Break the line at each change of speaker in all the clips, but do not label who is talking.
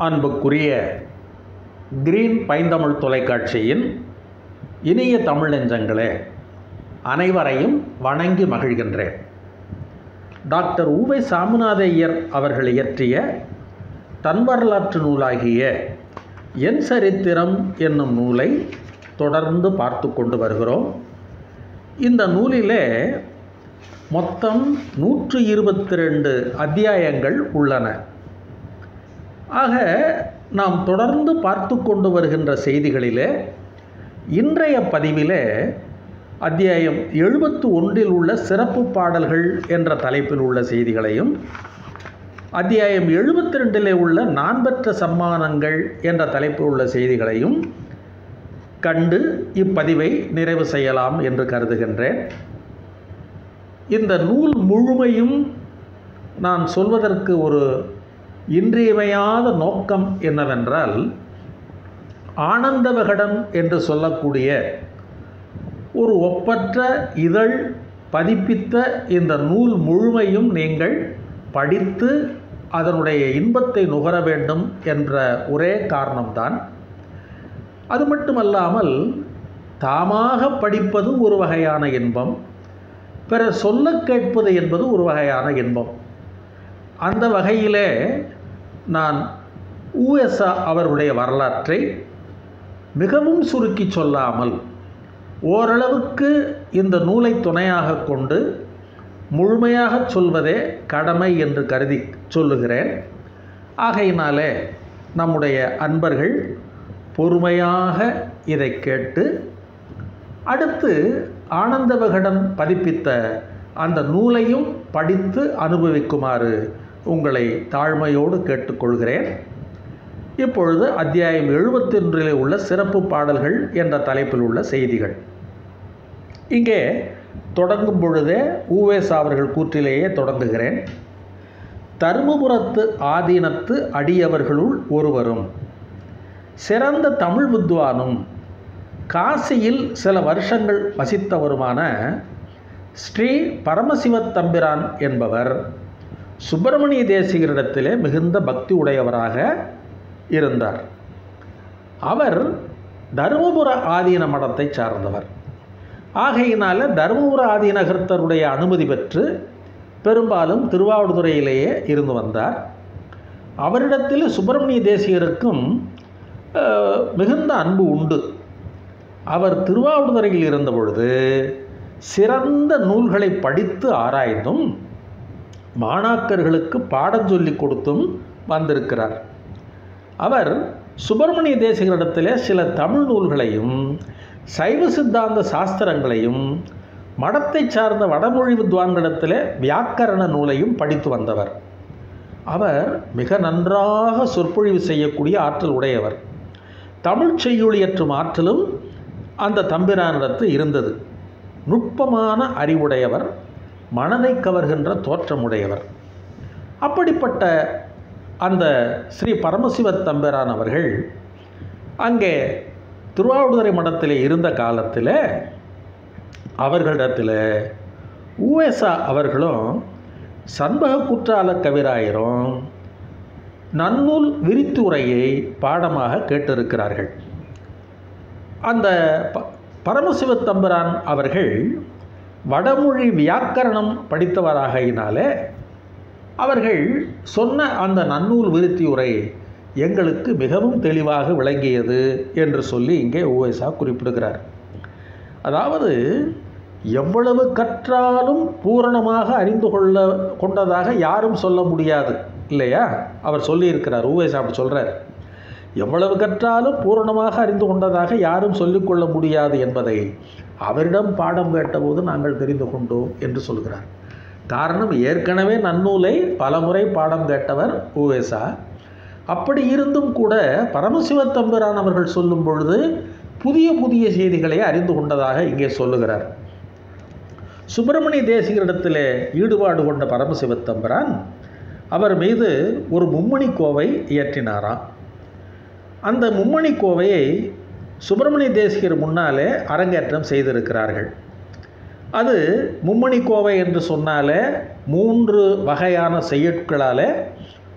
அன்புக்குரிய கிரீன் பைந்தமிழ் தொலைக்காட்சியின் இனிய தமிழ் நெஞ்சங்களே அனைவரையும் வணங்கி மகிழ்கின்றேன் டாக்டர் ஊவை சாமிநாத ஐயர் அவர்கள் இயற்றிய தன் வரலாற்று நூலாகிய என் சரித்திரம் என்னும் நூலை தொடர்ந்து பார்த்து கொண்டு வருகிறோம் இந்த நூலிலே மொத்தம் நூற்று இருபத்தி ரெண்டு அத்தியாயங்கள் உள்ளன ஆக நாம் தொடர்ந்து பார்த்து கொண்டு வருகின்ற செய்திகளிலே இன்றைய பதிவிலே அத்தியாயம் எழுபத்து ஒன்றில் உள்ள சிறப்பு பாடல்கள் என்ற தலைப்பில் உள்ள செய்திகளையும் அத்தியாயம் எழுபத்தி ரெண்டிலே உள்ள நான் பெற்ற சம்மானங்கள் என்ற தலைப்பில் உள்ள செய்திகளையும் கண்டு இப்பதிவை நிறைவு செய்யலாம் என்று கருதுகின்றேன் இந்த நூல் முழுமையும் நான் சொல்வதற்கு ஒரு இன்றியமையாத நோக்கம் என்னவென்றால் ஆனந்த விகடன் என்று சொல்லக்கூடிய ஒரு ஒப்பற்ற இதழ் பதிப்பித்த இந்த நூல் முழுமையும் நீங்கள் படித்து அதனுடைய இன்பத்தை நுகர வேண்டும் என்ற ஒரே காரணம்தான் அது மட்டுமல்லாமல் தாமாக படிப்பது ஒரு வகையான இன்பம் பிறர் சொல்ல கேட்பது என்பது ஒரு வகையான இன்பம் அந்த வகையிலே நான் ஊஎஸ்ஆ அவருடைய வரலாற்றை மிகவும் சுருக்கி சொல்லாமல் ஓரளவுக்கு இந்த நூலை துணையாக கொண்டு முழுமையாக சொல்வதே கடமை என்று கருதி சொல்லுகிறேன் ஆகையினாலே நம்முடைய அன்பர்கள் பொறுமையாக இதை கேட்டு அடுத்து ஆனந்த விகடன் பதிப்பித்த அந்த நூலையும் படித்து அனுபவிக்குமாறு உங்களை தாழ்மையோடு கேட்டுக்கொள்கிறேன் இப்பொழுது அத்தியாயம் எழுபத்தி ஒன்றிலே உள்ள சிறப்பு பாடல்கள் என்ற தலைப்பில் உள்ள செய்திகள் இங்கே தொடங்கும் பொழுதே ஊவேஸ் அவர்கள் கூற்றிலேயே தொடங்குகிறேன் தருமபுரத்து ஆதீனத்து அடியவர்களுள் ஒருவரும் சிறந்த தமிழ் வித்வானும் காசியில் சில வருஷங்கள் வசித்தவருமான ஸ்ரீ பரமசிவத் தம்பிரான் என்பவர் சுப்பிரமணிய தேசிகரிடத்திலே மிகுந்த பக்தி உடையவராக இருந்தார் அவர் தருமபுர ஆதீன மடத்தை சார்ந்தவர் ஆகையினால தருமபுர ஆதீனகர்த்தருடைய அனுமதி பெற்று பெரும்பாலும் திருவாவடுதுறையிலேயே இருந்து வந்தார் அவரிடத்தில் சுப்பிரமணிய தேசிகருக்கும் மிகுந்த அன்பு உண்டு அவர் திருவாவடுதுறையில் இருந்த பொழுது சிறந்த நூல்களை படித்து ஆராய்ந்தும் மாணாக்கர்களுக்கு பாடம் சொல்லி கொடுத்தும் வந்திருக்கிறார் அவர் சுப்பிரமணிய தேசிகரிடத்தில் சில தமிழ் நூல்களையும் சைவ சித்தாந்த சாஸ்திரங்களையும் மடத்தை சார்ந்த வடமொழி வித்வான்களிடத்தில் வியாக்கரண நூலையும் படித்து வந்தவர் அவர் மிக நன்றாக சொற்பொழிவு செய்யக்கூடிய ஆற்றல் உடையவர் தமிழ் செய்யுளியற்றும் ஆற்றலும் அந்த தம்பிரானிடத்து இருந்தது நுட்பமான அறிவுடையவர் மனதை கவர்கின்ற தோற்றமுடையவர் அப்படிப்பட்ட அந்த ஸ்ரீ பரமசிவ தம்பிரான் அவர்கள் அங்கே திருவாவூதுறை மடத்தில் இருந்த காலத்தில் அவர்களிடத்தில் ஊஎஸ்ஆ அவர்களும் சண்பக குற்றால கவிராயரும் நன்னூல் விரித்துரையை பாடமாக கேட்டிருக்கிறார்கள் அந்த ப பரமசிவ தம்பிரான் அவர்கள் வடமொழி வியாக்கரணம் படித்தவராகையினாலே அவர்கள் சொன்ன அந்த நன்னூல் விருத்தி உரை எங்களுக்கு மிகவும் தெளிவாக விளங்கியது என்று சொல்லி இங்கே ஓஎஸ்ஆ குறிப்பிடுகிறார் அதாவது எவ்வளவு கற்றாலும் பூரணமாக அறிந்து கொள்ள கொண்டதாக யாரும் சொல்ல முடியாது இல்லையா அவர் சொல்லியிருக்கிறார் ஊவேசா அப்படி சொல்கிறார் எவ்வளவு கற்றாலும் பூரணமாக அறிந்து கொண்டதாக யாரும் சொல்லிக்கொள்ள முடியாது என்பதை அவரிடம் பாடம் கேட்டபோது நாங்கள் தெரிந்து கொண்டோம் என்று சொல்கிறார் காரணம் ஏற்கனவே நன்னூலை பலமுறை பாடம் கேட்டவர் ஊவேசா அப்படி இருந்தும் கூட பரமசிவ தம்பிரான் அவர்கள் சொல்லும் பொழுது புதிய புதிய செய்திகளை அறிந்து கொண்டதாக இங்கே சொல்லுகிறார் சுப்பிரமணிய தேசிகரிடத்தில் ஈடுபாடு கொண்ட பரமசிவ தம்பிரான் அவர் மீது ஒரு மும்மணி கோவை இயற்றினாராம் அந்த மும்மணி கோவையை சுப்பிரமணிய தேசிகர் முன்னாலே அரங்கேற்றம் செய்திருக்கிறார்கள் அது மும்மணி கோவை என்று சொன்னாலே மூன்று வகையான செய்யுட்களாலே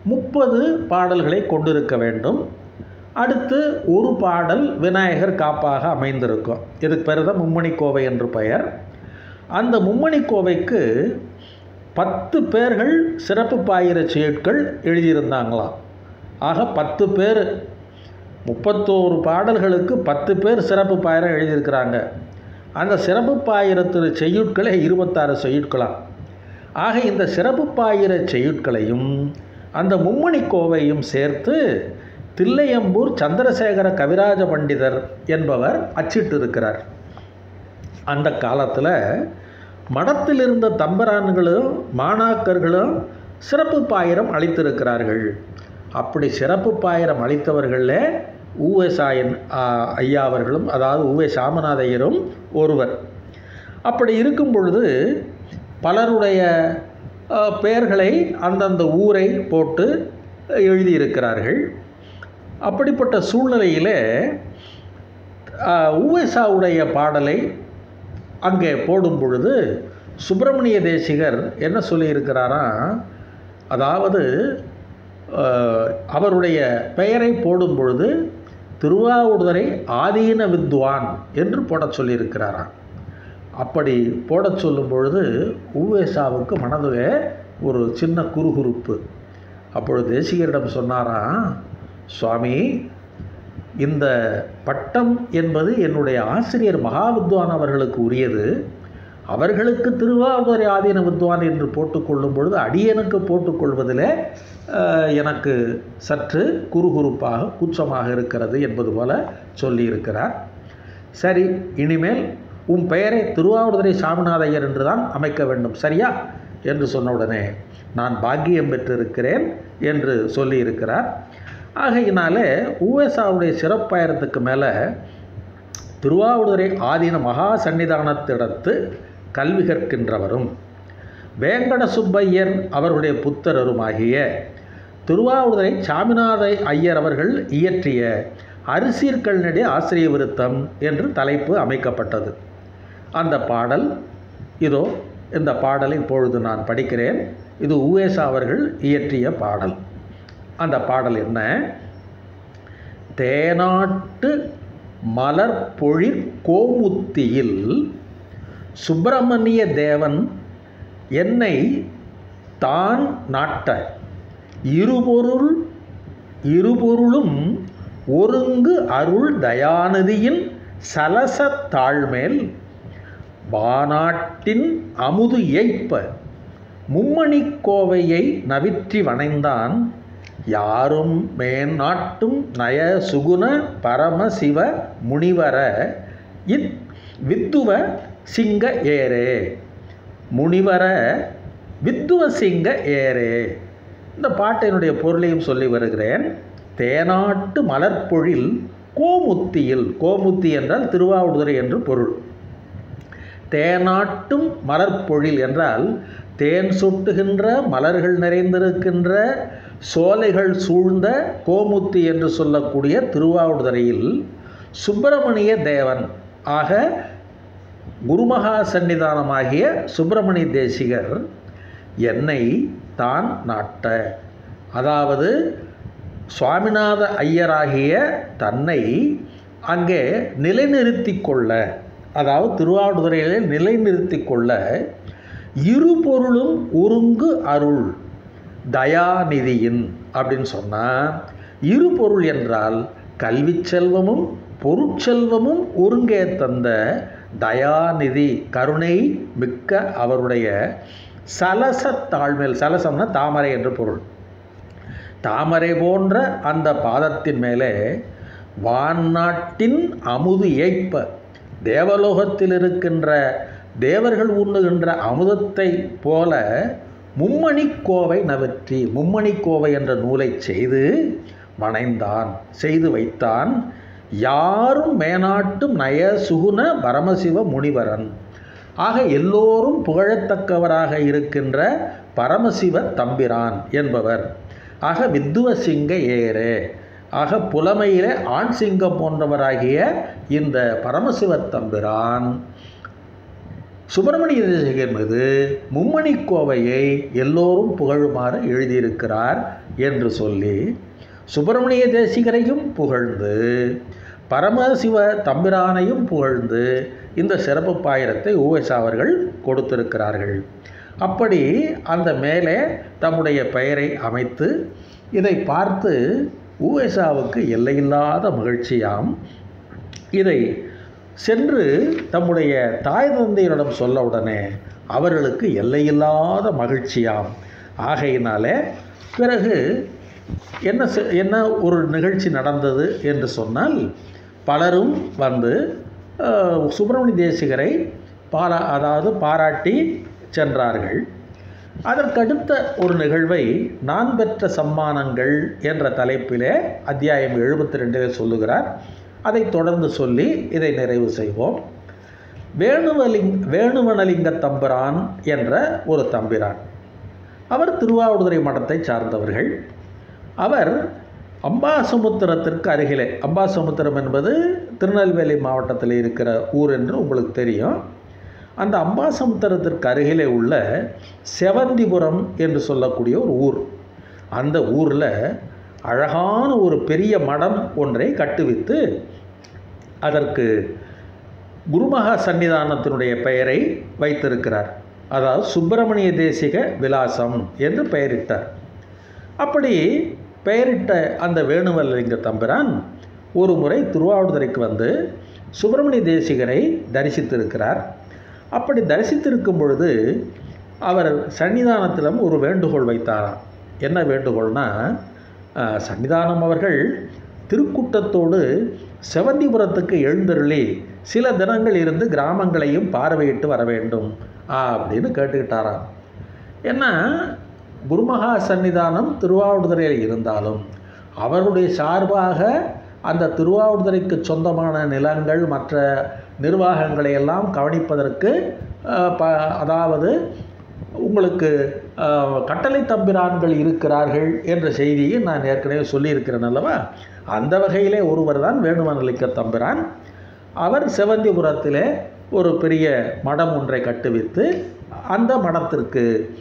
முப்பது பாடல்களை கொண்டிருக்க வேண்டும் அடுத்து ஒரு பாடல் விநாயகர் காப்பாக அமைந்திருக்கும் இதுக்கு பேர் தான் மும்மணி கோவை என்று பெயர் அந்த மும்மணி கோவைக்கு பத்து பேர்கள் சிறப்பு பாயிர செயற்கள் எழுதியிருந்தாங்களாம் ஆக பத்து பேர் முப்பத்தோரு பாடல்களுக்கு பத்து பேர் சிறப்பு பாயிரம் எழுதியிருக்கிறாங்க அந்த சிறப்பு பாயிரத்து செய்யுட்களே இருபத்தாறு செய்யுட்களாம் ஆக இந்த சிறப்பு பாயிர செய்யுட்களையும் அந்த மும்மணி கோவையும் சேர்த்து தில்லையம்பூர் சந்திரசேகர கவிராஜ பண்டிதர் என்பவர் அச்சிட்டு இருக்கிறார் அந்த காலத்தில் மடத்தில் இருந்த தம்பரான்களும் மாணாக்கர்களும் சிறப்பு பாயிரம் அளித்திருக்கிறார்கள் அப்படி சிறப்பு பாயிரம் அளித்தவர்களில் ஊஎஸ்ஆயன் ஐயா அவர்களும் அதாவது ஊவே சாமநாத ஐயரும் ஒருவர் அப்படி இருக்கும் பொழுது பலருடைய பெயர்களை அந்தந்த ஊரை போட்டு எழுதியிருக்கிறார்கள் அப்படிப்பட்ட சூழ்நிலையில் ஊஎஸ்ஆவுடைய பாடலை அங்கே போடும் பொழுது சுப்பிரமணிய தேசிகர் என்ன சொல்லியிருக்கிறாராம் அதாவது அவருடைய பெயரை போடும் பொழுது திருவாவூடுதரை ஆதீன வித்வான் என்று போடச் சொல்லியிருக்கிறாராம் அப்படி போடச் சொல்லும் பொழுது ஊவேசாவுக்கு மனதில் ஒரு சின்ன குறுகுறுப்பு அப்பொழுது தேசிகரிடம் சொன்னாராம் சுவாமி இந்த பட்டம் என்பது என்னுடைய ஆசிரியர் மகாவித்வான் அவர்களுக்கு உரியது அவர்களுக்கு திருவாவூரை ஆதீன வித்வான் என்று போட்டுக்கொள்ளும் பொழுது அடியனுக்கு போட்டுக்கொள்வதில் எனக்கு சற்று குறுகுறுப்பாக கூச்சமாக இருக்கிறது என்பது போல சொல்லியிருக்கிறார் சரி இனிமேல் உன் பெயரை திருவாவூரை சாமிநாதையர் என்று தான் அமைக்க வேண்டும் சரியா என்று சொன்ன உடனே நான் பாக்கியம் பெற்றிருக்கிறேன் என்று சொல்லியிருக்கிறார் ஆகையினாலே ஊஎஸ்ஆவுடைய சிறப்பாயிரத்துக்கு மேலே திருவாவூரை ஆதீன மகா சன்னிதானத்திடத்து கல்வி கற்கின்றவரும் வேங்கட சுப்பையர் அவருடைய புத்தரருமாகிய திருவாவூரை சாமிநாத ஐயர் அவர்கள் இயற்றிய அரிசீர்கல்நடி ஆசிரிய விருத்தம் என்று தலைப்பு அமைக்கப்பட்டது அந்த பாடல் இதோ இந்த பாடலை இப்பொழுது நான் படிக்கிறேன் இது ஊவேசா அவர்கள் இயற்றிய பாடல் அந்த பாடல் என்ன தேனாட்டு மலர் பொழிற் கோமுத்தியில் சுப்பிரமணிய தேவன் என்னை தான் நாட்ட இருபொருள் இருபொருளும் ஒருங்கு அருள் தயாநிதியின் சலச தாழ்மேல் வானாட்டின் அமுது ஏய்ப்ப மும்மணி கோவையை நவிற்றி வணைந்தான் யாரும் மேநாட்டும் நய சுகுண பரமசிவ முனிவர இத் வித்துவ சிங்க ஏரே முனிவர வித்துவ சிங்க ஏரே இந்த பாட்டினுடைய பொருளையும் சொல்லி வருகிறேன் தேனாட்டு மலர்பொழில் கோமுத்தியில் கோமுத்தி என்றால் திருவாவூதுரை என்று பொருள் தேனாட்டும் மலர்பொழில் என்றால் தேன் சுட்டுகின்ற மலர்கள் நிறைந்திருக்கின்ற சோலைகள் சூழ்ந்த கோமுத்தி என்று சொல்லக்கூடிய திருவாவூதுறையில் சுப்பிரமணிய தேவன் ஆக குருமகா சன்னிதானமாகிய சுப்பிரமணிய தேசிகர் என்னை தான் நாட்ட அதாவது சுவாமிநாத ஐயராகிய தன்னை அங்கே நிலைநிறுத்தி கொள்ள அதாவது திருவாவூதுறையிலே நிலைநிறுத்தி கொள்ள இருபொருளும் ஒருங்கு அருள் தயாநிதியின் அப்படின்னு சொன்னால் இருபொருள் என்றால் கல்வி செல்வமும் பொருட்செல்வமும் ஒருங்கே தந்த தயாநிதி கருணை மிக்க அவருடைய சலச தாழ்மேல் சலசம்னா தாமரை என்று பொருள் தாமரை போன்ற அந்த பாதத்தின் மேலே வான்நாட்டின் அமுது ஏய்ப்ப தேவலோகத்தில் இருக்கின்ற தேவர்கள் உண்ணுகின்ற அமுதத்தை போல மும்மணி கோவை நவற்றி மும்மணி கோவை என்ற நூலை செய்து வணைந்தான் செய்து வைத்தான் யாரும் மேனாட்டும் நய சுகுண பரமசிவ முனிவரன் ஆக எல்லோரும் புகழத்தக்கவராக இருக்கின்ற பரமசிவ தம்பிரான் என்பவர் ஆக வித்துவ சிங்க ஏரே ஆக புலமையிலே ஆண் சிங்கம் போன்றவராகிய இந்த பரமசிவ தம்பிரான் சுப்பிரமணிய தேசிகர் மீது மும்மணி கோவையை எல்லோரும் புகழுமாறு எழுதியிருக்கிறார் என்று சொல்லி சுப்பிரமணிய தேசிகரையும் புகழ்ந்து பரமசிவ தம்பிரானையும் புகழ்ந்து இந்த சிறப்பு பாயிரத்தை ஊஎஸ் அவர்கள் கொடுத்திருக்கிறார்கள் அப்படி அந்த மேலே தம்முடைய பெயரை அமைத்து இதை பார்த்து ஊஎஸ்ஆவுக்கு எல்லையில்லாத மகிழ்ச்சியாம் இதை சென்று தம்முடைய தாய் தந்தையரிடம் சொல்ல உடனே அவர்களுக்கு எல்லையில்லாத மகிழ்ச்சியாம் ஆகையினாலே பிறகு என்ன செ- என்ன ஒரு நிகழ்ச்சி நடந்தது என்று சொன்னால் பலரும் வந்து அஹ், சுப்பிரமணிய தேசிகரை பாரா அதாவது பாராட்டி சென்றார்கள் அதற்கடுத்த ஒரு நிகழ்வை நான் பெற்ற சம்மானங்கள் என்ற தலைப்பிலே அத்தியாயம் எழுபத்தி ரெண்டிலே சொல்லுகிறார் அதை தொடர்ந்து சொல்லி இதை நிறைவு செய்வோம் வேணுவலிங் வேணுவனலிங்க தம்பிரான் என்ற ஒரு தம்பிரான் அவர் திருவாவடுதுறை மடத்தை சார்ந்தவர்கள் அவர் அம்பாசமுத்திரத்திற்கு அருகிலே அம்பாசமுத்திரம் என்பது திருநெல்வேலி மாவட்டத்தில் இருக்கிற ஊர் என்று உங்களுக்கு தெரியும் அந்த அம்பாசமுத்திரத்திற்கு அருகிலே உள்ள செவந்திபுரம் என்று சொல்லக்கூடிய ஒரு ஊர் அந்த ஊரில் அழகான ஒரு பெரிய மடம் ஒன்றை கட்டுவித்து அதற்கு குருமகா சன்னிதானத்தினுடைய பெயரை வைத்திருக்கிறார் அதாவது சுப்பிரமணிய தேசிக விலாசம் என்று பெயரிட்டார் அப்படி பெயரிட்ட அந்த வேணுவலிங்க தம்பிரான் ஒரு முறை திருவாவடுதுறைக்கு வந்து சுப்பிரமணிய தேசிகரை தரிசித்திருக்கிறார் அப்படி தரிசித்திருக்கும் பொழுது அவர் சன்னிதானத்திலும் ஒரு வேண்டுகோள் வைத்தாராம் என்ன வேண்டுகோள்னா அஹ், சன்னிதானம் அவர்கள் திருக்கூட்டத்தோடு செவந்திபுரத்துக்கு எழுந்தருளி சில தினங்கள் இருந்து கிராமங்களையும் பார்வையிட்டு வர வேண்டும் அப்படின்னு கேட்டுக்கிட்டாராம் ஏன்னா குருமகா சன்னிதானம் திருவாவடுதுறையில் இருந்தாலும் அவருடைய சார்பாக அந்த திருவாவடுதுறைக்கு சொந்தமான நிலங்கள் மற்ற நிர்வாகங்களை எல்லாம் கவனிப்பதற்கு அஹ், ப அதாவது உங்களுக்கு அஹ், கட்டளை தம்பிரான்கள் இருக்கிறார்கள் என்ற செய்தியை நான் ஏற்கனவே சொல்லியிருக்கிறேன் அல்லவா அந்த வகையிலே ஒருவர் தான் வேணுமனலிக்க தம்பிரான் அவர் செவந்திபுரத்திலே ஒரு பெரிய மடம் ஒன்றை கட்டுவித்து அந்த மடத்திற்கு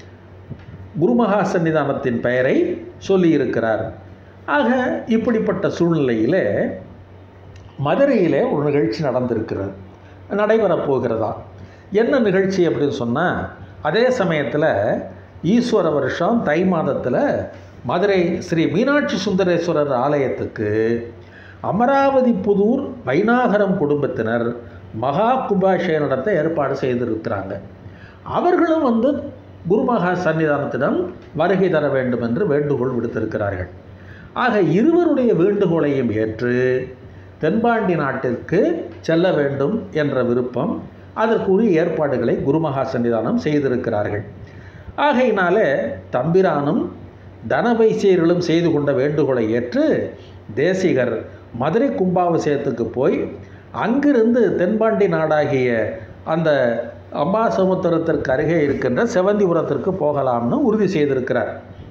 குருமகா சன்னிதானத்தின் பெயரை சொல்லியிருக்கிறார் ஆக இப்படிப்பட்ட சூழ்நிலையிலே மதுரையிலே ஒரு நிகழ்ச்சி நடந்திருக்கிறது நடைபெறப் போகிறதா என்ன நிகழ்ச்சி அப்படின்னு சொன்னால் அதே சமயத்தில் ஈஸ்வர வருஷம் தை மாதத்தில் மதுரை ஸ்ரீ மீனாட்சி சுந்தரேஸ்வரர் ஆலயத்துக்கு அமராவதி புதூர் வைநாகரம் குடும்பத்தினர் மகா கும்பாபிஷேகம் நடத்த ஏற்பாடு செய்திருக்கிறாங்க அவர்களும் வந்து குருமகா சன்னிதானத்திடம் வருகை தர வேண்டும் என்று வேண்டுகோள் விடுத்திருக்கிறார்கள் ஆக இருவருடைய வேண்டுகோளையும் ஏற்று தென்பாண்டி நாட்டிற்கு செல்ல வேண்டும் என்ற விருப்பம் அதற்குரிய ஏற்பாடுகளை குருமகா சன்னிதானம் செய்திருக்கிறார்கள் ஆகையினாலே தம்பிரானும் தனவைசியர்களும் செய்து கொண்ட வேண்டுகோளை ஏற்று தேசிகர் மதுரை கும்பாபிஷேகத்துக்கு போய் அங்கிருந்து தென்பாண்டி நாடாகிய அந்த அம்பாசமுத்திரத்திற்கு அருகே இருக்கின்ற செவந்திபுரத்திற்கு போகலாம்னு உறுதி செய்திருக்கிறார்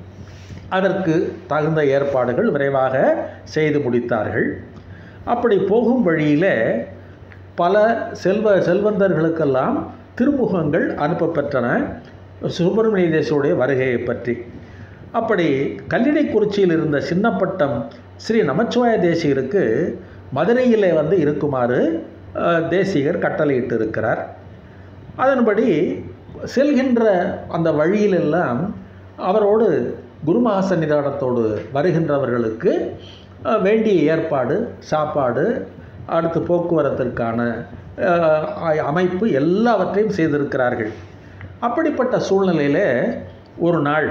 அதற்கு தகுந்த ஏற்பாடுகள் விரைவாக செய்து முடித்தார்கள் அப்படி போகும் வழியிலே பல செல்வ செல்வந்தர்களுக்கெல்லாம் திருமுகங்கள் அனுப்பப்பெற்றன சுப்பிரமணிய தேசியுடைய வருகையை பற்றி அப்படி கல்லிடைக்குறிச்சியில் இருந்த சின்னப்பட்டம் ஸ்ரீ நமச்சிவாய தேசிகருக்கு மதுரையிலே வந்து இருக்குமாறு அஹ், தேசிகர் கட்டளையிட்டு இருக்கிறார் அதன்படி செல்கின்ற அந்த வழியிலெல்லாம் அவரோடு குருமகா சன்னிதானத்தோடு வருகின்றவர்களுக்கு அஹ், வேண்டிய ஏற்பாடு சாப்பாடு அடுத்து போக்குவரத்திற்கான அஹ், அ- அமைப்பு எல்லாவற்றையும் செய்திருக்கிறார்கள் அப்படிப்பட்ட சூழ்நிலையில் ஒரு நாள்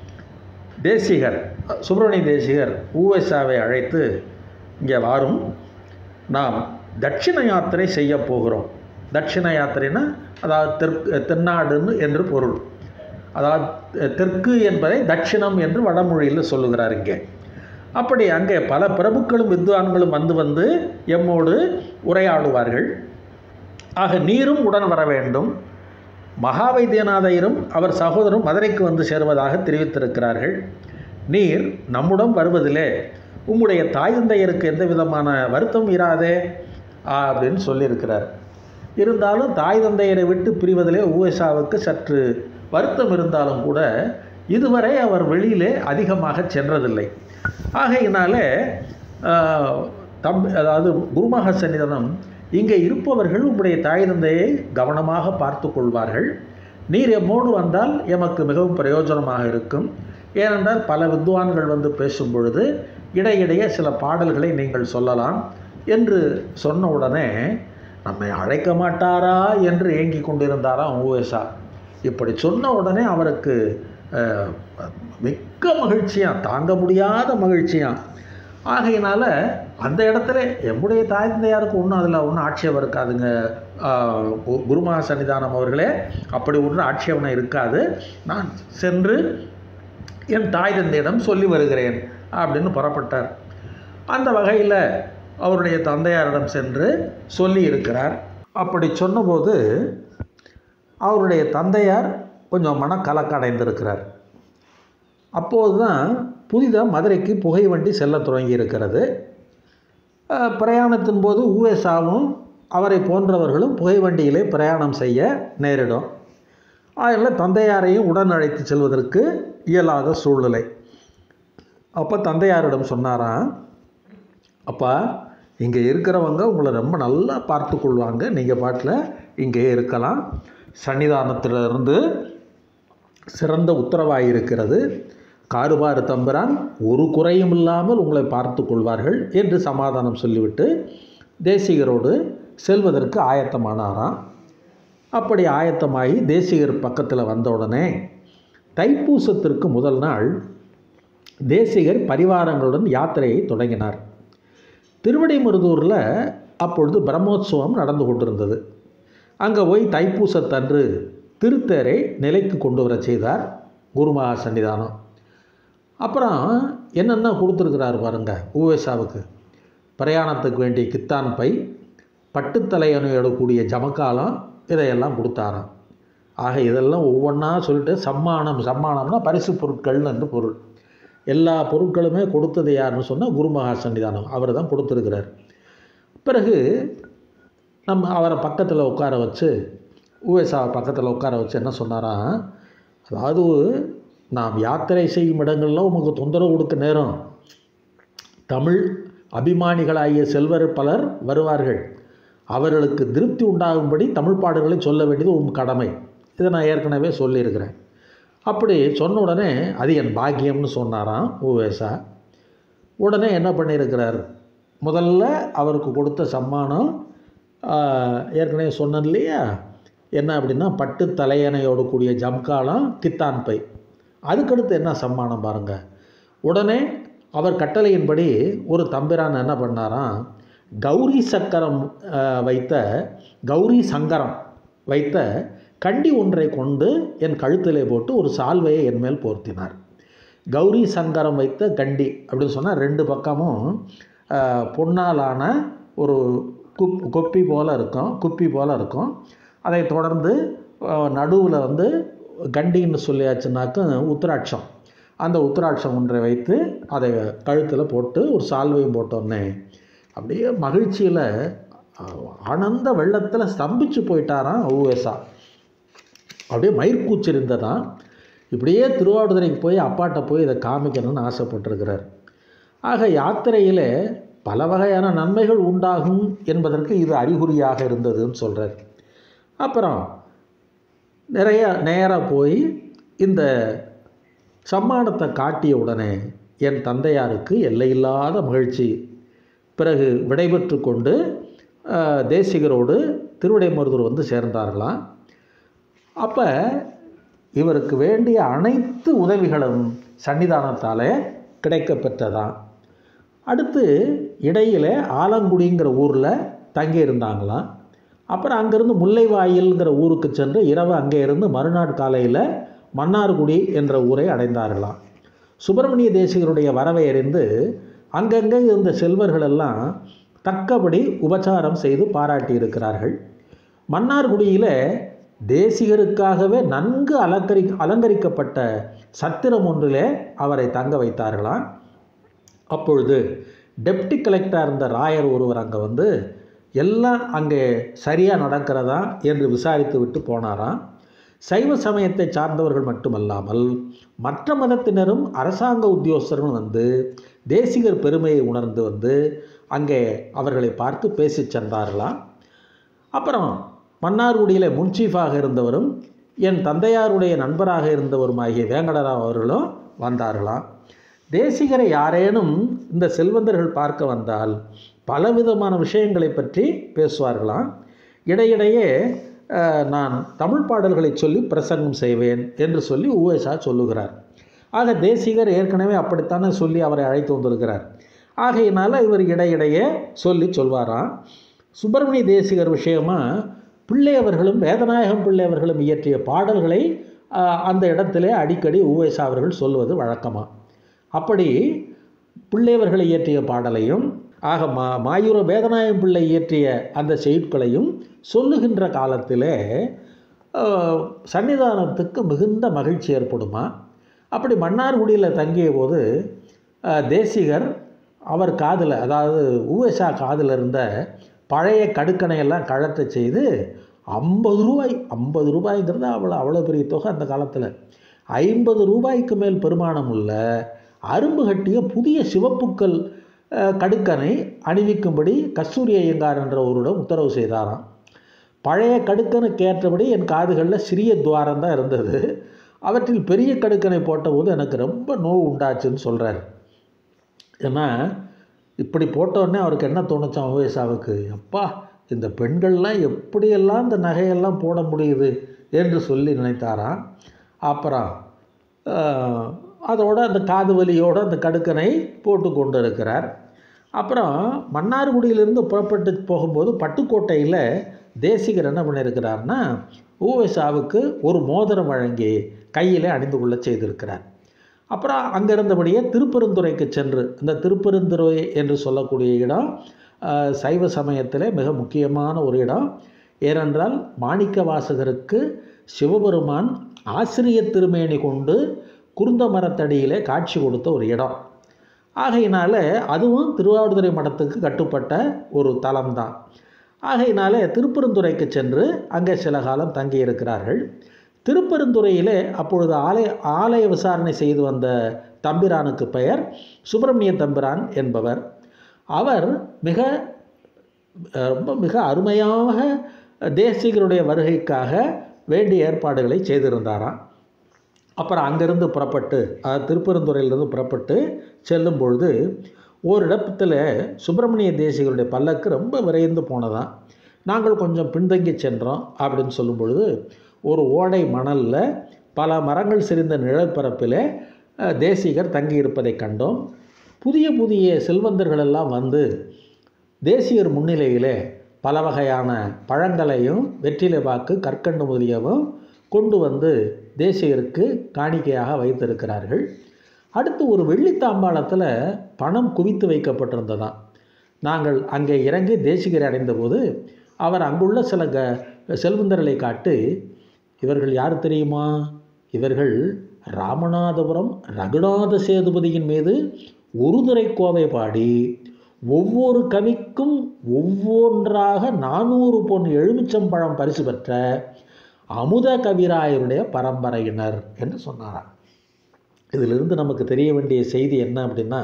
தேசிகர் சுப்பிரமணிய தேசிகர் ஊஎஸ்ஆவை அழைத்து இங்கே வாரும் நாம் தட்சிண யாத்திரை செய்ய போகிறோம் தட்சிண யாத்திரைனா அதாவது தெற்கு தென்னாடுன்னு என்று பொருள் அதாவது தெற்கு என்பதை தட்சிணம் என்று வடமொழியில் சொல்லுகிறார் இங்கே அப்படி அங்கே பல பிரபுக்களும் வித்வான்களும் வந்து வந்து எம்மோடு உரையாடுவார்கள் ஆக நீரும் உடன் வர வேண்டும் மகாவைத்தியநாதையரும் அவர் சகோதரரும் மதுரைக்கு வந்து சேருவதாக தெரிவித்திருக்கிறார்கள் நீர் நம்முடன் வருவதிலே உம்முடைய தாய் தந்தையருக்கு எந்த விதமான வருத்தம் இராதே அப்படின்னு சொல்லியிருக்கிறார் இருந்தாலும் தாய் தந்தையரை விட்டு பிரிவதிலே ஊவேசாவுக்கு சற்று வருத்தம் இருந்தாலும் கூட இதுவரை அவர் வெளியிலே அதிகமாக சென்றதில்லை ஆகையினாலே ஆஹ், தம் அதாவது குருமக சன்னிதானம் இங்கே இருப்பவர்கள் உங்களுடைய தாய் தந்தையை கவனமாக பார்த்து கொள்வார்கள் நீர் எம்மோடு வந்தால் எமக்கு மிகவும் பிரயோஜனமாக இருக்கும் ஏனென்றால் பல வித்வான்கள் வந்து பேசும் பொழுது இடையிடையே சில பாடல்களை நீங்கள் சொல்லலாம் என்று சொன்ன உடனே நம்மை அழைக்க மாட்டாரா என்று ஏங்கி கொண்டிருந்தாராம் ஊவேசா இப்படி சொன்ன உடனே அவருக்கு அஹ், மிக்க மகிழ்ச்சியாம் தாங்க முடியாத மகிழ்ச்சியாம் ஆகையினால அந்த இடத்துல எம்முடைய தாய் தந்தையாருக்கு ஒன்றும் அதில் ஒன்றும் ஆட்சேபம் இருக்காதுங்க ஆஹ், கு- குருமகா சன்னிதானம் அவர்களே அப்படி ஒன்றும் ஆட்சேபனை இருக்காது நான் சென்று என் தாய் தந்தையிடம் சொல்லி வருகிறேன் அப்படின்னு புறப்பட்டார் அந்த வகையில் அவருடைய தந்தையாரிடம் சென்று சொல்லி இருக்கிறார் அப்படி சொன்னபோது அவருடைய தந்தையார் கொஞ்சம் மனக்கலக்கடைந்திருக்கிறார் அப்போது தான் புதிதாக மதுரைக்கு புகை வண்டி செல்ல தொடங்கி இருக்கிறது அஹ், பிரயாணத்தின் போது ஊஎஸ்ஆவும் அவரை போன்றவர்களும் புகை வண்டியிலே பிரயாணம் செய்ய நேரிடும் அதில் தந்தையாரையும் உடன் அழைத்து செல்வதற்கு இயலாத சூழ்நிலை அப்போ தந்தையாரிடம் சொன்னாராம் அப்பா இங்கே இருக்கிறவங்க உங்களை ரொம்ப நல்லா பார்த்து கொள்வாங்க நீங்கள் பாட்டில் இங்கே இருக்கலாம் சன்னிதானத்திலிருந்து சிறந்த உத்தரவாய் இருக்கிறது காருபாறு தம்பிரான் ஒரு குறையும் இல்லாமல் உங்களை பார்த்து கொள்வார்கள் என்று சமாதானம் சொல்லிவிட்டு தேசிகரோடு செல்வதற்கு ஆயத்தமானாராம் அப்படி ஆயத்தமாகி தேசிகர் பக்கத்தில் வந்த உடனே தைப்பூசத்திற்கு முதல் நாள் தேசிகர் பரிவாரங்களுடன் யாத்திரையை தொடங்கினார் திருவிடைமருதூரில் அப்பொழுது பிரம்மோற்சவம் நடந்து கொண்டிருந்தது அங்கே போய் தைப்பூசத்தன்று திருத்தேரை நிலைக்கு கொண்டு வர செய்தார் குருமகா சன்னிதானம் அப்புறம் என்னென்ன கொடுத்துருக்கிறார் பாருங்க ஊவேசாவுக்கு பிரயாணத்துக்கு வேண்டிய கித்தான் பை பட்டுத்தலையணையோட கூடிய ஜமக்காலம் இதையெல்லாம் கொடுத்தாராம் ஆக இதெல்லாம் ஒவ்வொன்றா சொல்லிட்டு சம்மானம் சம்மானம்னா பரிசு பொருட்கள்னு என்று பொருள் எல்லா பொருட்களுமே கொடுத்தது யாருன்னு சொன்னால் குருமகா சன்னிதானம் அவர் தான் கொடுத்துருக்கிறார் பிறகு நம்ம அவரை பக்கத்தில் உட்கார வச்சு ஊஎஸ்ஆ பக்கத்தில் உட்கார வச்சு என்ன சொன்னாராம் அதாவது நாம் யாத்திரை செய்யும் இடங்கள்ல உமக்கு தொந்தரவு கொடுக்க நேரம் தமிழ் அபிமானிகளாகிய செல்வர் பலர் வருவார்கள் அவர்களுக்கு திருப்தி உண்டாகும்படி தமிழ் பாடல்களை சொல்ல வேண்டியது உன் கடமை இதை நான் ஏற்கனவே சொல்லியிருக்கிறேன் அப்படி சொன்ன உடனே அது என் பாக்கியம்னு சொன்னாராம் ஊவேசா உடனே என்ன பண்ணியிருக்கிறார் முதல்ல அவருக்கு கொடுத்த சம்மானம் ஆஹ், ஏற்கனவே சொன்னேன் இல்லையா என்ன அப்படின்னா பட்டு தலையணையோடு கூடிய ஜம்காலம் கித்தான் பை அதுக்கடுத்து என்ன சம்மானம் பாருங்க உடனே அவர் கட்டளையின்படி ஒரு தம்பிரான் என்ன பண்ணாராம் கௌரி சக்கரம் ஆஹ், வைத்த கௌரி சங்கரம் வைத்த கண்டி ஒன்றை கொண்டு என் கழுத்திலே போட்டு ஒரு சால்வையை என் மேல் போர்த்தினார் கௌரி சங்கரம் வைத்த கண்டி அப்படின்னு சொன்னால் ரெண்டு பக்கமும் ஆஹ், பொன்னாலான ஒரு குப் கொப்பி போல் இருக்கும் குப்பி போல் இருக்கும் அதை தொடர்ந்து நடுவில் வந்து கண்டின்னு சொல்லியாச்சுனாக்க உத்திராட்சம் அந்த உத்திராட்சம் ஒன்றை வைத்து அதை கழுத்தில் போட்டு ஒரு சால்வையும் போட்டோன்னே அப்படியே மகிழ்ச்சியில் ஆனந்த வெள்ளத்தில் ஸ்தம்பிச்சு போயிட்டாராம் ஊஎஸ்ஆ அப்படியே மயிர்கூச்சிருந்ததான் இப்படியே திருவாவடுதுறைக்கு போய் அப்பாட்ட போய் இதை காமிக்கணும்னு ஆசைப்பட்டிருக்கிறார் ஆக யாத்திரையில் பல வகையான நன்மைகள் உண்டாகும் என்பதற்கு இது அறிகுறியாக இருந்ததுன்னு சொல்கிறார் அப்புறம் நிறைய நேராக போய் இந்த சம்மானத்தை காட்டிய உடனே என் தந்தையாருக்கு எல்லையில்லாத மகிழ்ச்சி பிறகு விடைபெற்று கொண்டு அஹ், தேசிகரோடு திருவிடைமருதூர் வந்து சேர்ந்தார்களாம் அப்போ இவருக்கு வேண்டிய அனைத்து உதவிகளும் சன்னிதானத்தாலே கிடைக்கப் பெற்றதாம் அடுத்து இடையில் ஆலங்குடிங்கிற ஊரில் தங்கி இருந்தாங்களாம் அப்புறம் அங்கேருந்து முல்லைவாயில்ங்கிற ஊருக்கு சென்று இரவு அங்கே இருந்து மறுநாள் காலையில் மன்னார்குடி என்ற ஊரை அடைந்தார்களாம் சுப்பிரமணிய தேசிகருடைய வரவை அறிந்து அங்கங்கே இருந்த செல்வர்கள் எல்லாம் தக்கபடி உபச்சாரம் செய்து பாராட்டி இருக்கிறார்கள் மன்னார்குடியில் தேசிகருக்காகவே நன்கு அலங்கரி அலங்கரிக்கப்பட்ட சத்திரம் ஒன்றிலே அவரை தங்க வைத்தார்களாம் அப்பொழுது டெப்டி கலெக்டராக இருந்த ராயர் ஒருவர் அங்கே வந்து எல்லாம் அங்கே சரியாக நடக்கிறதா என்று விசாரித்து விட்டு போனாராம் சைவ சமயத்தை சார்ந்தவர்கள் மட்டுமல்லாமல் மற்ற மதத்தினரும் அரசாங்க உத்தியோகஸ்தர்களும் வந்து தேசிகர் பெருமையை உணர்ந்து வந்து அங்கே அவர்களை பார்த்து பேசிச் சென்றார்களாம் அப்புறம் மன்னார்குடியில் முன்சீஃபாக இருந்தவரும் என் தந்தையாருடைய நண்பராக இருந்தவருமாகிய வேங்கடராவ் அவர்களும் வந்தார்களாம் தேசிகரை யாரேனும் இந்த செல்வந்தர்கள் பார்க்க வந்தால் பலவிதமான விஷயங்களை பற்றி பேசுவார்களாம் இடையிடையே அஹ், நான் தமிழ் பாடல்களை சொல்லி பிரசங்கம் செய்வேன் என்று சொல்லி உவேசா சொல்லுகிறார் ஆக தேசிகர் ஏற்கனவே அப்படித்தானே சொல்லி அவரை அழைத்து வந்திருக்கிறார் ஆகையினால இவர் இடையிடையே சொல்லி சொல்வாராம் சுப்பிரமணிய தேசிகர் விஷயமா பிள்ளையவர்களும் வேதநாயகம் பிள்ளையவர்களும் இயற்றிய பாடல்களை ஆஹ், அந்த இடத்திலே அடிக்கடி உவேசா அவர்கள் சொல்வது வழக்கமா அப்படி பிள்ளையவர்களை இயற்றிய பாடலையும் ஆக மா மாயூர வேதநாயகம் பிள்ளை இயற்றிய அந்த செய்யுட்களையும் சொல்லுகின்ற காலத்திலே ஆஹ், சன்னிதானத்துக்கு மிகுந்த மகிழ்ச்சி ஏற்படுமா அப்படி மன்னார்குடியில் தங்கிய போது ஆஹ், தேசிகர் அவர் காதில் அதாவது உவேசா காதில் இருந்த பழைய கடுக்கணையெல்லாம் கழற்ற செய்து ஐம்பது ரூபாய் ஐம்பது ரூபாய்ங்கிறது அவ்வளோ அவ்வளோ பெரிய தொகை அந்த காலத்தில் ஐம்பது ரூபாய்க்கு மேல் பெருமானம் உள்ள அரும்பு கட்டிய புதிய சிவப்புக்கல் அஹ், கடுக்கனை அணிவிக்கும்படி கஸ்தூரி ஐயங்கார் என்ற ஒருவரிடம் உத்தரவு செய்தாராம் பழைய கடுக்கனுக்கு ஏற்றபடி என் காதுகளில் சிறிய துவாரம் தான் இருந்தது அவற்றில் பெரிய கடுக்கனை போட்டபோது எனக்கு ரொம்ப நோவு உண்டாச்சுன்னு சொல்கிறார் ஏன்னா இப்படி போட்டோடனே அவருக்கு என்ன தோணுச்சான் ஓவேசாவுக்கு அப்பா இந்த பெண்கள்லாம் எப்படியெல்லாம் இந்த நகையெல்லாம் போட முடியுது என்று சொல்லி நினைத்தாராம் அப்புறம் ஆஹ், அதோட அந்த காது வலியோடு அந்த கடுக்கனை போட்டு கொண்டு இருக்கிறார் அப்புறம் மன்னார்குடியிலிருந்து புறப்பட்டு போகும்போது பட்டுக்கோட்டையில் தேசிகர் என்ன பண்ணியிருக்கிறார்னா ஊவேசாவுக்கு ஒரு மோதிரம் வழங்கி கையில் அணிந்து கொள்ள செய்திருக்கிறார் அப்புறம் அங்கே இருந்தபடியே திருப்பெருந்துறைக்கு சென்று இந்த திருப்பெருந்துறை என்று சொல்லக்கூடிய இடம் ஆஹ், சைவ சமயத்தில் மிக முக்கியமான ஒரு இடம் ஏனென்றால் மாணிக்க வாசகருக்கு சிவபெருமான் ஆசிரிய திருமேனி கொண்டு குருந்த மரத்தடியிலே காட்சி கொடுத்த ஒரு இடம் ஆகையினால அதுவும் திருவாவடுதுறை மடத்துக்கு கட்டுப்பட்ட ஒரு தலம்தான் ஆகையினால திருப்பெருந்துறைக்கு சென்று அங்கே சில காலம் தங்கியிருக்கிறார்கள் திருப்பெருந்துறையிலே அப்பொழுது ஆலய ஆலய விசாரணை செய்து வந்த தம்பிரானுக்கு பெயர் சுப்பிரமணிய தம்பிரான் என்பவர் அவர் மிக அஹ், ரொம்ப மிக அருமையாக தேசிகருடைய வருகைக்காக வேண்டிய ஏற்பாடுகளை செய்திருந்தாராம் அப்புறம் அங்கேருந்து புறப்பட்டு அதாவது திருப்பெருந்துறையிலிருந்து புறப்பட்டு செல்லும் பொழுது ஓரிடத்தில் சுப்பிரமணிய தேசிகருடைய பல்லக்கு ரொம்ப விரைந்து போனதாம் நாங்கள் கொஞ்சம் பின்தங்கி சென்றோம் அப்படின்னு சொல்லும் பொழுது ஒரு ஓடை மணலில் பல மரங்கள் செறிந்த நிழல் பரப்பில் அஹ், தேசிகர் தங்கியிருப்பதை கண்டோம் புதிய புதிய செல்வந்தர்கள் எல்லாம் வந்து தேசியர் முன்னிலையிலே பல வகையான பழங்களையும் வெற்றிலை பாக்கு கற்கண்டு முதலியவும் கொண்டு வந்து தேசியருக்கு காணிக்கையாக வைத்திருக்கிறார்கள் அடுத்து ஒரு வெள்ளித்தாம்பாளத்தில் பணம் குவித்து வைக்கப்பட்டிருந்ததாம் நாங்கள் அங்கே இறங்கி தேசிகரை அடைந்தபோது அவர் அங்குள்ள சில க செல்வந்தர்களை காட்டு இவர்கள் யார் தெரியுமா இவர்கள் ராமநாதபுரம் ரகுநாத சேதுபதியின் மீது ஒரு துறை கோவை பாடி ஒவ்வொரு கவிக்கும் ஒவ்வொன்றாக நானூறு பொன் எலுமிச்சம்பழம் பரிசு பெற்ற அமுத கவிராயருடைய பரம்பரையினர் என்று சொன்னாராம் இதிலிருந்து நமக்கு தெரிய வேண்டிய செய்தி என்ன அப்படின்னா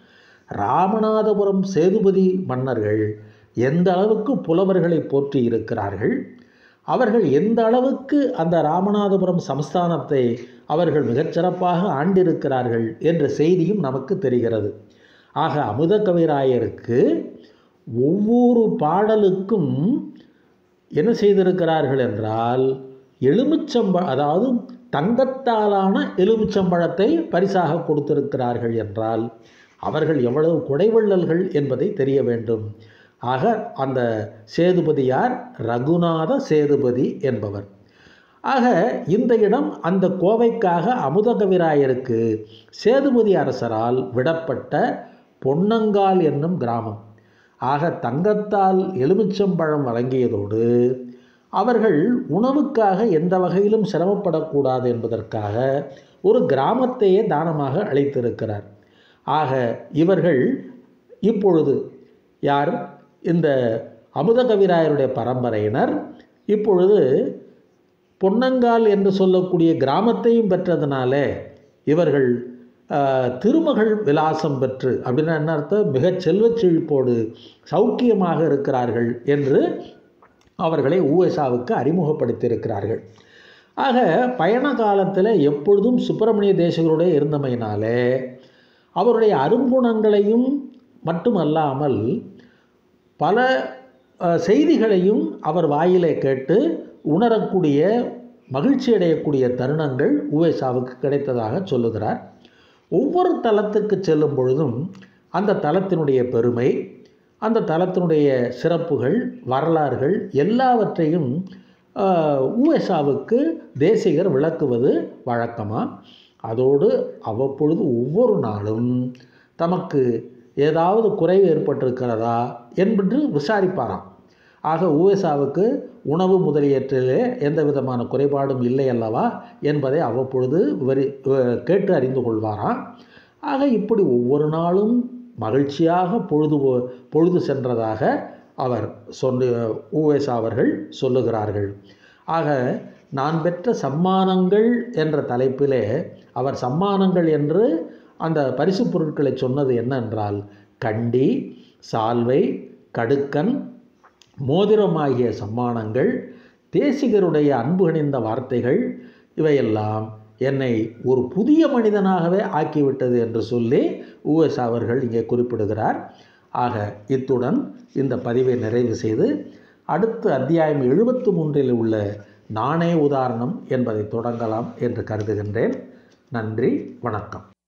ராமநாதபுரம் சேதுபதி மன்னர்கள் எந்த அளவுக்கு புலவர்களை போற்றி இருக்கிறார்கள் அவர்கள் எந்த அளவுக்கு அந்த ராமநாதபுரம் சமஸ்தானத்தை அவர்கள் மிகச்சிறப்பாக ஆண்டிருக்கிறார்கள் என்ற செய்தியும் நமக்கு தெரிகிறது ஆக அமுத கவிராயருக்கு ஒவ்வொரு பாடலுக்கும் என்ன செய்திருக்கிறார்கள் என்றால் எலுமிச்சம்ப அதாவது தங்கத்தாலான எலுமிச்சம்பழத்தை பரிசாக கொடுத்திருக்கிறார்கள் என்றால் அவர்கள் எவ்வளவு குடைவள்ளல்கள் என்பதை தெரிய வேண்டும் ஆக அந்த சேதுபதியார் ரகுநாத சேதுபதி என்பவர் ஆக இந்த இடம் அந்த கோவைக்காக அமுதகவிராயருக்கு சேதுபதி அரசரால் விடப்பட்ட பொன்னங்கால் என்னும் கிராமம் ஆக தங்கத்தால் எலுமிச்சம்பழம் வழங்கியதோடு அவர்கள் உணவுக்காக எந்த வகையிலும் சிரமப்படக்கூடாது என்பதற்காக ஒரு கிராமத்தையே தானமாக அளித்திருக்கிறார் ஆக இவர்கள் இப்பொழுது யார் இந்த அமுத கவிராயருடைய பரம்பரையினர் இப்பொழுது பொன்னங்கால் என்று சொல்லக்கூடிய கிராமத்தையும் பெற்றதுனால இவர்கள் ஆஹ், திருமகள் விலாசம் பெற்று அப்படின்னா என்ன அர்த்தம் மிகச் செல்வச் செழிப்போடு சௌக்கியமாக இருக்கிறார்கள் என்று அவர்களை ஊஎஸ்ஆவுக்கு அறிமுகப்படுத்தியிருக்கிறார்கள் ஆக பயண காலத்தில் எப்பொழுதும் சுப்பிரமணிய தேசிகருடைய இருந்தமையினாலே அவருடைய அருங்குணங்களையும் மட்டுமல்லாமல் பல அஹ், செய்திகளையும் அவர் வாயிலே கேட்டு உணரக்கூடிய மகிழ்ச்சி அடையக்கூடிய தருணங்கள் உவேசாவுக்கு கிடைத்ததாக சொல்லுகிறார் ஒவ்வொரு தலத்திற்கு செல்லும் பொழுதும் அந்த தலத்தினுடைய பெருமை அந்த தலத்தினுடைய சிறப்புகள் வரலாறுகள் எல்லாவற்றையும் உஎஸ்ஆவுக்கு தேசிகர் விளக்குவது வழக்கமாக அதோடு அவ்வப்பொழுது ஒவ்வொரு நாளும் தமக்கு ஏதாவது குறைவு ஏற்பட்டிருக்கிறதா என்று விசாரிப்பாராம் ஆக உஎஸ்ஆவுக்கு உணவு முதலியற்றிலே எந்த விதமான குறைபாடும் இல்லை அல்லவா என்பதை அவ்வப்பொழுது விவரி அஹ் கேட்டு அறிந்து கொள்வாராம் ஆக இப்படி ஒவ்வொரு நாளும் மகிழ்ச்சியாக பொழுது போ- பொழுது சென்றதாக அவர் சொல்லு உவேசா அவர்கள் சொல்லுகிறார்கள் ஆக நான் பெற்ற சம்மானங்கள் என்ற தலைப்பிலே அவர் சம்மானங்கள் என்று அந்த பரிசு பொருட்களை சொன்னது என்னென்றால் கண்டி சால்வை கடுக்கன் மோதிரமாகிய சம்மானங்கள் தேசிகருடைய அன்பு அணிந்த வார்த்தைகள் இவையெல்லாம் என்னை ஒரு புதிய மனிதனாகவே ஆக்கிவிட்டது என்று சொல்லி உஎஸ் அவர்கள் இங்கே குறிப்பிடுகிறார் ஆக இத்துடன் இந்த பதிவை நிறைவு செய்து அடுத்த அத்தியாயம் எழுபத்து மூன்றில் உள்ள நாணய உதாரணம் என்பதை தொடங்கலாம் என்று கருதுகின்றேன் நன்றி வணக்கம்